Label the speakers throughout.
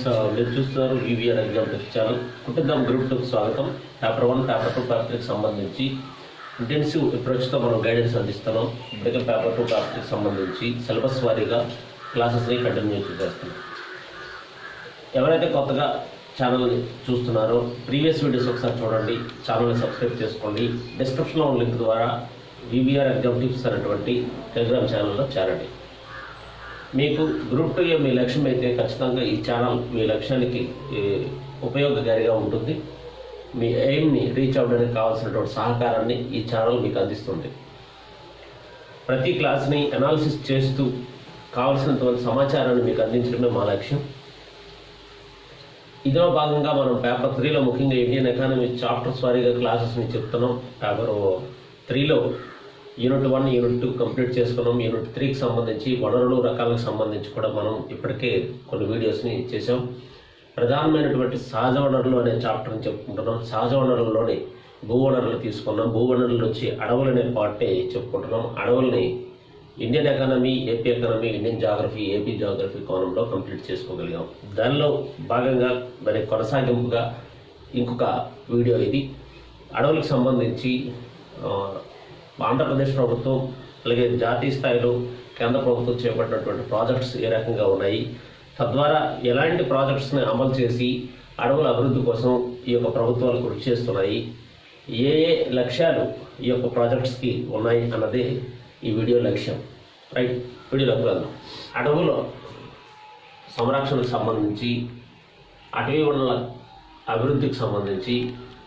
Speaker 1: మీరు చూస్తున్నారు VVR exam test channel కుటుంబం గ్రూప్ టూకి స్వాగతం paper one paper two paper త్రీకి సంబంధించి ఇంటెన్సివ్ అప్రోచ్తో మనం గైడెన్స్ అందిస్తున్నాం ఇప్పటికే పేపర్ టూ పేపర్ త్రీకి సంబంధించి సిలబస్ వారీగా క్లాసెస్ని కంటిన్యూ చేస్తున్నాం ఎవరైతే కొత్తగా ఛానల్ని చూస్తున్నారో ప్రీవియస్ వీడియోస్ ఒకసారి చూడండి ఛానల్ని సబ్స్క్రైబ్ చేసుకోండి డిస్క్రిప్షన్లో ఉన్న లింక్ ద్వారా వివిఆర్ ఎగ్జామ్ టిప్స్ అనేటువంటి టెలిగ్రామ్ ఛానల్లో చేరండి మీకు గ్రూప్ టూ మీ లక్ష్యం అయితే ఖచ్చితంగా ఈ ఛానల్ మీ లక్ష్యానికి ఏ, ఉపయోగకారిగా ఉంటుంది మీ ఎయిమ్ని రీచ్ అవ్వడానికి కావాల్సినటువంటి సహకారాన్ని ఈ ఛానల్ మీకు అందిస్తుంది ప్రతి క్లాస్ని అనాలిసిస్ చేస్తూ కావాల్సినటువంటి సమాచారాన్ని మీకు అందించడమే మా లక్ష్యం ఇదిలో భాగంగా మనం పేపర్ త్రీలో ముఖ్యంగా ఇండియన్ ఎకానమీ చాప్టర్స్ వారీగా క్లాసెస్ని చెప్తున్నాం పేపర్ త్రీలో unit one unit two complete చేసుకున్నాం యూనిట్ త్రీకి సంబంధించి వనరులు రకాలకు సంబంధించి కూడా మనం ఇప్పటికే కొన్ని వీడియోస్ని చేసాం ప్రధానమైనటువంటి సహజ వనరులు అనే చాప్టర్ని చెప్పుకుంటున్నాం సహజ వనరుల్లోని భూ వనరులు తీసుకున్నాం భూ వనరులు వచ్చి అడవులు అనే పార్ట్ని చెప్పుకుంటున్నాం అడవుల్ని Indian economy AP economy Indian geography AP geography కోణంలో కంప్లీట్ చేసుకోగలిగాం దానిలో భాగంగా మరి కొనసాగింపుగా ఇంకొక వీడియో ఇది అడవులకు సంబంధించి ఆ, ఆంధ్రప్రదేశ్ ప్రభుత్వం అలాగే జాతీయ స్థాయిలో కేంద్ర ప్రభుత్వం చేపట్టినటువంటి ప్రాజెక్ట్స్ ఏ రకంగా ఉన్నాయి తద్వారా ఎలాంటి ప్రాజెక్ట్స్ని అమలు చేసి అడవుల అభివృద్ధి కోసం ఈ యొక్క ప్రభుత్వాలు కృషి చేస్తున్నాయి ఏ ఏ లక్ష్యాలు ఈ యొక్క ప్రాజెక్ట్స్కి ఉన్నాయి అన్నదే ఈ వీడియో లక్ష్యం రైట్ వీడియోలోకి వెళ్దాం అడవుల సంరక్షణకు సంబంధించి అటవీ వనరుల అభివృద్ధికి సంబంధించి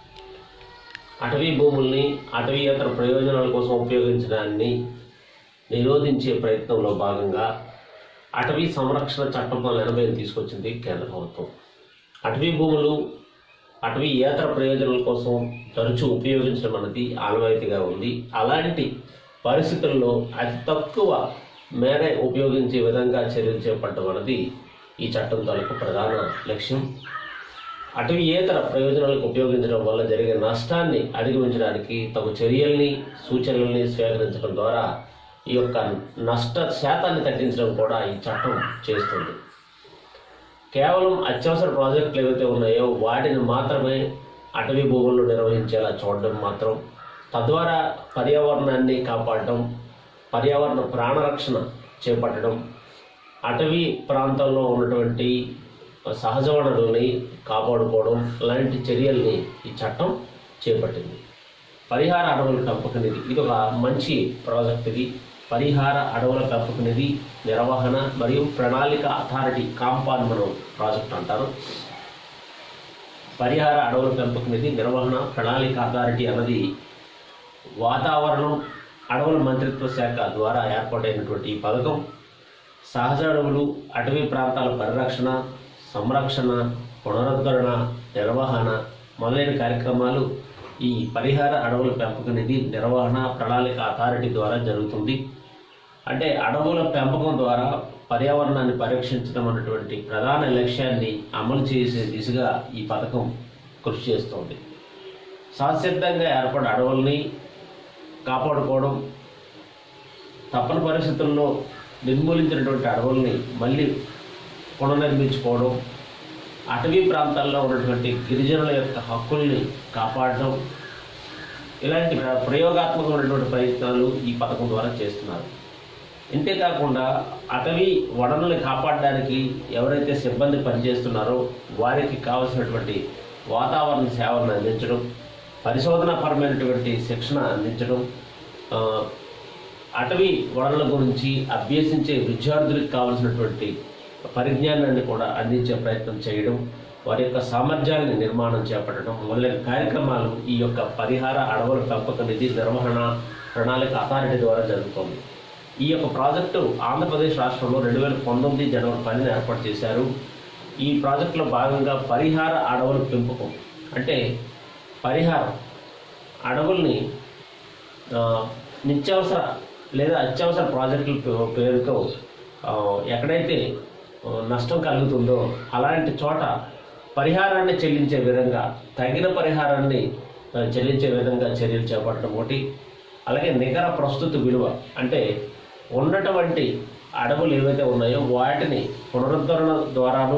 Speaker 1: అటవీ భూముల్ని అటవీయేతర ప్రయోజనాల కోసం ఉపయోగించడాన్ని నిరోధించే ప్రయత్నంలో భాగంగా అటవీ సంరక్షణ చట్టం పంతొమ్మిది ఎనభై ఐదు తీసుకొచ్చింది కేంద్ర ప్రభుత్వం అటవీ భూములు అటవీ ఏతర ప్రయోజనాల కోసం తరచూ ఉపయోగించడం అనేది ఆనవాయితీగా ఉంది అలాంటి పరిస్థితుల్లో అతి తక్కువ మేరే ఉపయోగించే విధంగా చర్యలు చేపట్టడం అనేది ఈ చట్టం తాలూకు ప్రధాన లక్ష్యం అటవీయేతర ప్రయోజనాలకు ఉపయోగించడం వల్ల జరిగే నష్టాన్ని అధిగమించడానికి తగు చర్యల్ని సూచనల్ని స్వీకరించడం ద్వారా ఈ యొక్క నష్ట శాతాన్ని తగ్గించడం కూడా ఈ చట్టం చేస్తుంది కేవలం అత్యవసర ప్రాజెక్టులు ఏవైతే ఉన్నాయో వాటిని మాత్రమే అటవీ భూముల్లో నిర్వహించేలా చూడడం మాత్రం తద్వారా పర్యావరణాన్ని కాపాడడం పర్యావరణ ప్రాణరక్షణ చేపట్టడం అటవీ ప్రాంతంలో ఉన్నటువంటి సహజ వనరుల్ని కాపాడుకోవడం లాంటి చర్యల్ని ఈ చట్టం చేపట్టింది పరిహార అడవుల పెంపక నిధి ఇది ఒక మంచి ప్రాజెక్ట్ ఇది పరిహార అడవుల పెంపక నిధి నిర్వహణ మరియు ప్రణాళిక అథారిటీ కాంపాన్ మనం ప్రాజెక్ట్ అంటారు పరిహార అడవుల పెంపక నిధి నిర్వహణ ప్రణాళిక అథారిటీ అన్నది వాతావరణం అడవుల మంత్రిత్వ శాఖ ద్వారా ఏర్పాటైనటువంటి ఈ పథకం సహజ అడవులు అటవీ ప్రాంతాల పరిరక్షణ సంరక్షణ పునరుద్ధరణ నిర్వహణ మొదలైన కార్యక్రమాలు ఈ పరిహార అడవుల పెంపక నిధి నిర్వహణ ప్రణాళిక అథారిటీ ద్వారా జరుగుతుంది అంటే అడవుల పెంపకం ద్వారా పర్యావరణాన్ని పరీక్షించడం అన్నటువంటి ప్రధాన లక్ష్యాన్ని అమలు చేసే దిశగా ఈ పథకం కృషి చేస్తోంది సహసిద్ధంగా ఏర్పడిన అడవుల్ని కాపాడుకోవడం తప్పని పరిస్థితుల్లో నిర్మూలించినటువంటి అడవుల్ని మళ్ళీ పునర్నిర్మించుకోవడం అటవీ ప్రాంతాల్లో ఉన్నటువంటి గిరిజనుల యొక్క హక్కుల్ని కాపాడడం ఇలాంటి ప్ర- ప్రయోగాత్మకమైనటువంటి ప్రయత్నాలు ఈ పథకం ద్వారా చేస్తున్నారు ఇంతేకాకుండా అటవీ వనరుల్ని కాపాడడానికి ఎవరైతే సిబ్బంది పనిచేస్తున్నారో వారికి కావలసినటువంటి వాతావరణ సేవలను అందించడం పరిశోధనాపరమైనటువంటి శిక్షణ అందించడం ఆ, అటవీ వనరుల గురించి అభ్యసించే విద్యార్థులకు కావలసినటువంటి పరిజ్ఞానాన్ని కూడా అందించే ప్రయత్నం చేయడం వారి యొక్క సామర్థ్యాన్ని నిర్మాణం చేపట్టడం మొదలైన కార్యక్రమాలు ఈ యొక్క పరిహార అడవుల పెంపక నిధి నిర్వహణ ప్రణాళిక అథారిటీ ద్వారా జరుగుతోంది ఈ యొక్క ప్రాజెక్టు ఆంధ్రప్రదేశ్ రాష్ట్రంలో రెండు వేల పంతొమ్మిది జనవరి పదిన ఏర్పాటు చేశారు ఈ ప్రాజెక్టులో భాగంగా పరిహార అడవుల పెంపకం అంటే పరిహారం అడవుల్ని ఆ, నిత్యావసర లేదా అత్యవసర ప్రాజెక్టుల పే- పేరుతో ఆ, ఎక్కడైతే ఆ, నష్టం కలుగుతుందో అలాంటి చోట పరిహారాన్ని చెల్లించే విధంగా తగిన పరిహారాన్ని ఆ, చెల్లించే విధంగా చర్యలు చేపట్టడం ఒకటి అలాగే నికర ప్రస్తుత విలువ అంటే ఉన్నటువంటి అడవులు ఏవైతే ఉన్నాయో వాటిని పునరుద్ధరణ ద్వారాను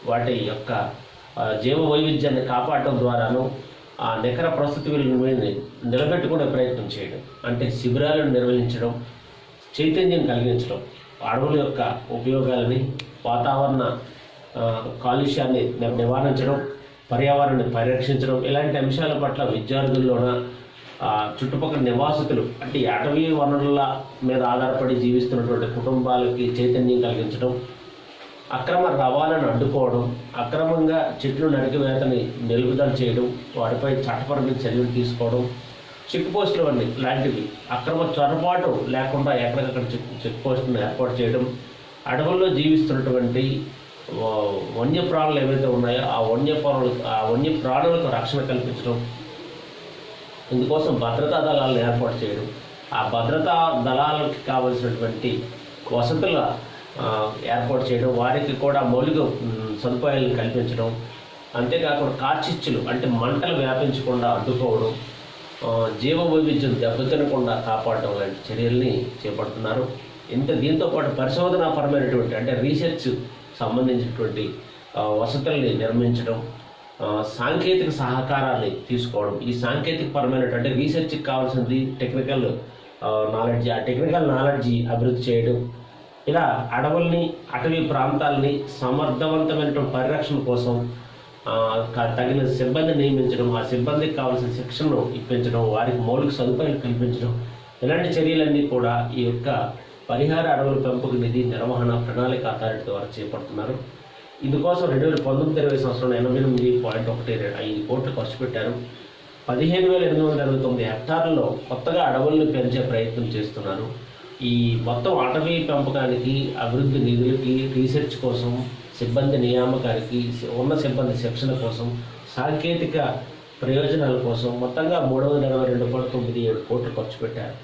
Speaker 1: వాటి యొక్క ఆ, జీవ వైవిధ్యాన్ని కాపాడటం ద్వారాను ఆ నికర ప్రస్తుత విలువని నిలబెట్టుకునే ప్రయత్నం చేయడం అంటే శిబిరాలను నిర్వహించడం చైతన్యం కలిగించడం అడవుల యొక్క ఉపయోగాలని వాతావరణ ఆ, కాలుష్యాన్ని ని- నివారించడం పర్యావరణాన్ని పరిరక్షించడం ఇలాంటి అంశాల పట్ల విద్యార్థుల్లోన ఆ, చుట్టుపక్కల నివాసితులు అంటే ఈ అటవీ వనరుల మీద ఆధారపడి జీవిస్తున్నటువంటి కుటుంబాలకి చైతన్యం కలిగించడం అక్రమ రవాణాను అడ్డుకోవడం అక్రమంగా చెట్లు నరికివేతని నిలుపుదల చేయడం వాటిపై చట్టపరమైన చర్యలు తీసుకోవడం చెక్ పోస్టులు అన్ని లాంటివి అక్రమ చొరబాటు లేకుండా ఎక్కడికక్కడ చెక్ చెక్ పోస్టులను ఏర్పాటు చేయడం అడవుల్లో జీవిస్తున్నటువంటి ఆ, వన్యప్రాణులు ఏవైతే ఉన్నాయో ఆ వన్యప్రాణులు ఆ వన్యప్రాణులకు రక్షణ కల్పించడం ఇందుకోసం భద్రతా దళాలను ఏర్పాటు చేయడం ఆ భద్రతా దళాలకు కావలసినటువంటి వసతుల ఆ, ఏర్పాటు చేయడం వారికి కూడా మౌలిక మ్, సదుపాయాలను కల్పించడం అంతేకాకుండా కార్చిచ్చులు అంటే మంటలు వ్యాపించకుండా అడ్డుకోవడం ఆ, జీవ వైవిధ్యం దెబ్బతినకుండా కాపాడడం లాంటి చర్యల్ని చేపడుతున్నారు ఇంత దీంతో పాటు పరిశోధనాపరమైనటువంటి అంటే రీసెర్చ్ సంబంధించినటువంటి ఆ, వసతుల్ని నిర్మించడం ఆ, సాంకేతిక సహకారాన్ని తీసుకోవడం ఈ సాంకేతిక పరమైనటువంటి రీసెర్చ్కి కావాల్సింది టెక్నికల్ నాలెడ్జ్ ఆ టెక్నికల్ నాలెడ్జ్ అభివృద్ధి చేయడం ఇలా అడవుల్ని అటవీ ప్రాంతాలని సమర్థవంతమైనటువంటి పరిరక్షణ కోసం ఆ, క- తగిన సిబ్బందిని నియమించడం ఆ సిబ్బందికి కావాల్సిన శిక్షణను ఇప్పించడం వారికి మౌలిక సదుపాయాలు కల్పించడం ఇలాంటి చర్యలన్నీ కూడా ఈ యొక్క పరిహార అడవుల పెంపుకు నిధి నిర్వహణ ప్రణాళిక అథారిటీ ద్వారా చేపడుతున్నారు ఇందుకోసం రెండు వేల పంతొమ్మిది ఇరవై సంవత్సరంలో ఎనభై ఎనిమిది పాయింట్ ఒకటి ఐదు కోట్లు ఖర్చు పెట్టారు పదిహేను వేల ఎనిమిది వందల ఇరవై తొమ్మిది హెక్టార్లలో కొత్తగా అడవులను పెంచే ప్రయత్నం చేస్తున్నారు ఈ మొత్తం అటవీ పెంపకానికి అభివృద్ధి నిధులకి రీసెర్చ్ కోసం సిబ్బంది నియామకానికి ఉన్న సిబ్బంది శిక్షణ కోసం సాంకేతిక ప్రయోజనాల కోసం మొత్తంగా మూడు వందల ఇరవై రెండు పాయింట్ తొమ్మిది ఏడు కోట్లు ఖర్చు పెట్టారు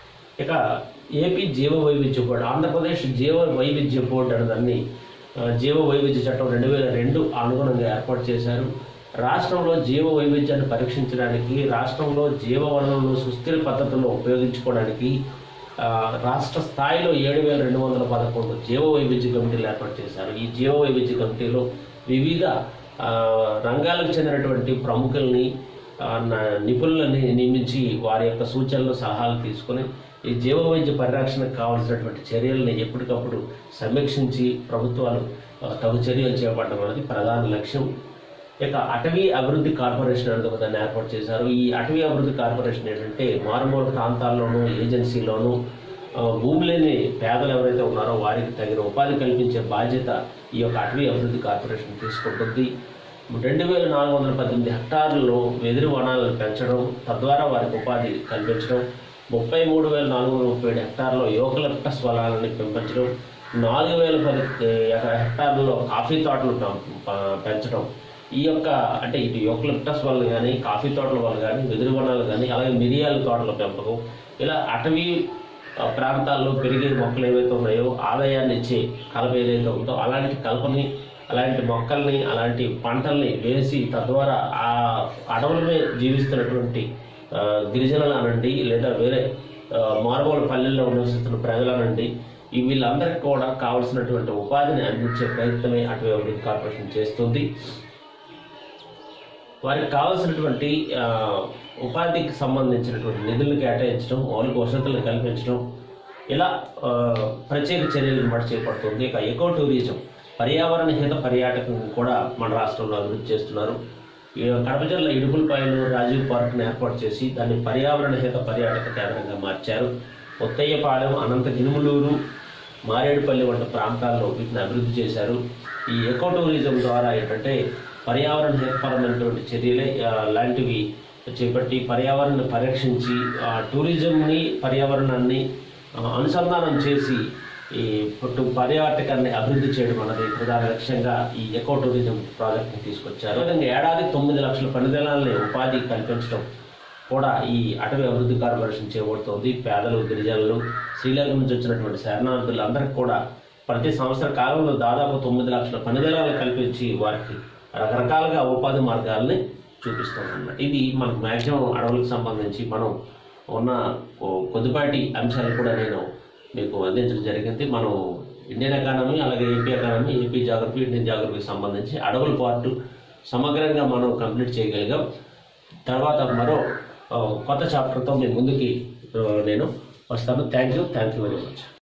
Speaker 1: ఇక ఏపీ జీవ వైవిధ్య బోర్డు ఆంధ్రప్రదేశ్ జీవ వైవిధ్య బోర్డు అనేదాన్ని ఆ, జీవ వైవిధ్య చట్టం రెండు వేల రెండు అనుగుణంగా ఏర్పాటు చేశారు రాష్ట్రంలో జీవ వైవిధ్యాన్ని పరీక్షించడానికి రాష్ట్రంలో జీవ వనరులను సుస్థిర పద్ధతుల్లో ఉపయోగించుకోవడానికి ఆ, రాష్ట్ర స్థాయిలో ఏడు వేల రెండు వందల పదకొండు జీవ వైవిధ్య కమిటీలు ఏర్పాటు చేశారు ఈ జీవ వైవిధ్య కమిటీలో వివిధ ఆ, రంగాలకు చెందినటువంటి ప్రముఖుల్ని ఆ, న- నిపుణులని నియమించి వారి యొక్క సూచనలు సలహాలు తీసుకొని ఈ జీవ వైద్య పరిరక్షణకు కావాల్సినటువంటి చర్యల్ని ఎప్పటికప్పుడు సమీక్షించి ప్రభుత్వాలు ఆ, తగు చర్యలు చేపట్టడం అనేది ప్రధాన లక్ష్యం ఇక అటవీ అభివృద్ధి కార్పొరేషన్ అనేది ఒకదాన్ని ఏర్పాటు చేశారు ఈ అటవీ అభివృద్ధి కార్పొరేషన్ ఏంటంటే మారుమూల ప్రాంతాల్లోనూ ఏజెన్సీలోనూ ఆ, భూమి లేని పేదలు ఎవరైతే ఉన్నారో వారికి తగిన ఉపాధి కల్పించే బాధ్యత ఈ యొక్క అటవీ అభివృద్ధి కార్పొరేషన్ తీసుకుంటుంది రెండు వేల నాలుగు వందల పద్దెనిమిది హెక్టార్లలో వెదురు వనాలను పెంచడం తద్వారా వారికి ఉపాధి కల్పించడం ముప్పై మూడు వేల నాలుగు వందల ముప్పై ఏడు హెక్టార్లో యోకలిప్టస్ వనాలని పెంపొంచడం నాలుగు వేల పది హెక్టార్లలో కాఫీ తోటలు పెం- ప- పెంచడం ఈ యొక్క అంటే ఇటు యోకలిప్టస్ వల్ల కానీ కాఫీ తోటల వల్ల కానీ వెదురు వనాలు కానీ అలాగే మిరియాల తోటల పెంపకం ఇలా అటవీ ఆ, ప్రాంతాల్లో పెరిగే మొక్కలు ఏవైతే ఉన్నాయో ఆదాయాన్ని ఇచ్చే కలప ఏదైతే ఉందో అలాంటి కలపని అలాంటి మొక్కల్ని అలాంటి పంటల్ని వేసి తద్వారా ఆ అడవుల మీద జీవిస్తున్నటువంటి ఆ, గిరిజనులు అనండి లేదా వేరే ఆ, మారుమూల పల్లెల్లో నివసిస్తున్న ప్రజలు అనండి ఈ వీళ్ళందరికీ కూడా కావలసినటువంటి ఉపాధిని అందించే ప్రయత్నమే అటవీ అభివృద్ధి కార్పొరేషన్ చేస్తుంది వారికి కావాల్సినటువంటి ఆ, ఉపాధికి సంబంధించినటువంటి నిధులను కేటాయించడం మౌలిక వసతులను కల్పించడం ఇలా ఆ, ప్రత్యేక చర్యలను బట్టి చేపడుతుంది ఇక ఎకో టూరిజం పర్యావరణ హిత పర్యాటకం కూడా మన రాష్ట్రంలో అభివృద్ధి చేస్తున్నారు ఈ కడప జిల్లా ఇడుపులపాయలు రాజీవ్ పార్క్ను ఏర్పాటు చేసి దాన్ని పర్యావరణ హిత పర్యాటక కేంద్రంగా మార్చారు ముత్తయ్యపాలెం అనంత గినుములూరు మారేడుపల్లి వంటి ప్రాంతాల్లో వీటిని అభివృద్ధి చేశారు ఈ ఎకో టూరిజం ద్వారా ఏంటంటే పర్యావరణ హితపరమైనటువంటి చర్యలే ఆ, లాంటివి చేపట్టి పర్యావరణాన్ని పరిరక్షించి ఆ, టూరిజంని పర్యావరణాన్ని ఆ, అనుసంధానం చేసి ఈ పుట్టు పర్యాటకాన్ని అభివృద్ధి చేయడం అన్నది ప్రధాన లక్ష్యంగా ఈ ఎకో టూరిజం ప్రాజెక్ట్ని తీసుకొచ్చారు విధంగా ఏడాది తొమ్మిది లక్షల పనిదినాలని ఉపాధి కల్పించడం కూడా ఈ అటవీ అభివృద్ధి కార్పొరేషన్ చేపడుతోంది పేదలు గిరిజనులు శ్రీలంక నుంచి వచ్చినటువంటి శరణార్థులు అందరికీ కూడా ప్రతి సంవత్సర కాలంలో దాదాపు తొమ్మిది లక్షల పనిదినాలు కల్పించి వారికి రకరకాలుగా ఉపాధి మార్గాల్ని చూపిస్తుంది అన్నమాట ఇది మనకు మ్యాక్సిమం అడవులకు సంబంధించి మనం ఉన్న ఓ కొద్దిపాటి అంశాలు కూడా నేను మీకు అందించడం జరిగింది మనం ఇండియన్ ఎకానమీ అలాగే AP economy AP geography Indian జాగ్రఫీకి సంబంధించి అడవుల పార్టు సమగ్రంగా మనం కంప్లీట్ చేయగలిగాం తర్వాత మరో ఆ, కొత్త చాప్టర్తో మేము ముందుకి ఆ, నేను వస్తాను thank you thank you very much